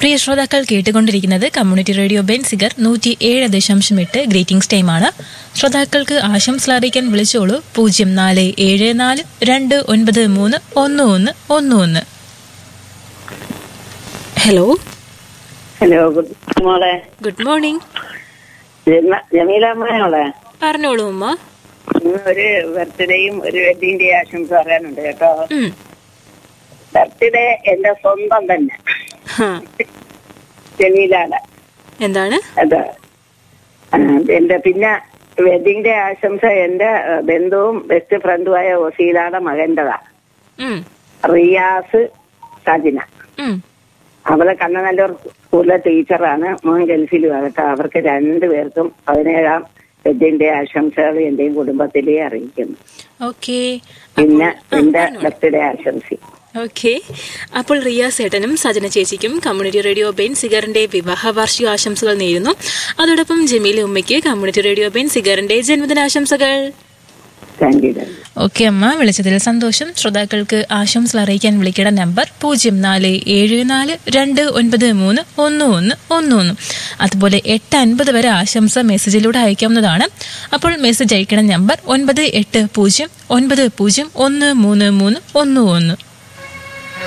പ്രിയ ശ്രോതാക്കൾ കേട്ടുകൊണ്ടിരിക്കുന്നത് community radio Benziger നൂറ്റി ഏഴ് ദശാംശം എട്ട് ഗ്രീറ്റിംഗ്സ് ടൈമാണ് ശ്രോതാക്കൾക്ക് ആശംസ അറിയിക്കാൻ വിളിച്ചോളൂ പൂജ്യം നാല് ഏഴ് നാല് രണ്ട് ഒൻപത് മൂന്ന് ഒന്ന് ഒന്ന് ഒന്ന് ഒന്ന് ഹലോ ഹലോ ഗുഡ് മോളെ ഗുഡ് മോർണിംഗ് ജമ- ജമീല മോളെ പറഞ്ഞോളൂ ഉമ്മ ഇന്ന് ഒരു ബർത്ത്ഡേയും ഒരു വെഡിങ് ഡേ ആശംസ പറയാനുണ്ട് കേട്ടോ ഉം. ബർത്ത്ഡേ എന്റെ സ്വന്തം തന്നെ ഹാ. ജമീലാണ് എന്താണ് അത് ആ, എന്റെ പിന്നെ വെഡിങ് ഡേ ആശംസ എന്റെ ആ, ബന്ധുവും ബെസ്റ്റ് ഫ്രണ്ടുമായ ഒസീലയുടെ മകന്റെതാ ഉം. റിയാസ് സജിന ഉം. അവളെ കണ്ണനല്ലൂർ സ്കൂളിലെ ടീച്ചറാണ് മോൻ ഗൾഫിൽ കേട്ടോ അവർക്ക് രണ്ടുപേർക്കും പതിനേഴാം വെഡിങ് ഡേ ആശംസകൾ എന്റെയും കുടുംബത്തിലേ അറിയിക്കുന്നു ഓക്കേ പിന്നെ അപ്പോൾ- ആ, എന്റെ പറഞ്ഞോളൂ. ബർത്ത്ഡേ ആശംസി ഓക്കെ അപ്പോൾ റിയ സേട്ടനും സജന ചേച്ചിക്കും കമ്മ്യൂണിറ്റി റേഡിയോ ബെൻ സിഗറിന്റെ വിവാഹ വാർഷിക ആശംസകൾ നേരുന്നു അതോടൊപ്പം ജമീല ഉമ്മയ്ക്ക് കമ്മ്യൂണിറ്റി റേഡിയോ ബെൻ സിഗറിന്റെ ജന്മദിനാശംസകൾ താങ്ക് യു ഓക്കെ അമ്മ വിളിച്ചതിൽ സന്തോഷം ശ്രോതാക്കൾക്ക് ആശംസകൾ അറിയിക്കാൻ വിളിക്കേണ്ട നമ്പർ പൂജ്യം നാല് ഏഴ് നാല് രണ്ട് ഒൻപത് മൂന്ന് ഒന്ന് ഒന്ന് ഒന്ന് ഒന്ന് അതുപോലെ എട്ട് അൻപത് വരെ ആശംസ മെസ്സേജിലൂടെ അയക്കാവുന്നതാണ് അപ്പോൾ മെസ്സേജ് അയക്കേണ്ട നമ്പർ ഒൻപത് എട്ട് പൂജ്യം ഒൻപത് പൂജ്യം ഒന്ന് മൂന്ന് മൂന്ന് ഒന്ന് ഒന്ന്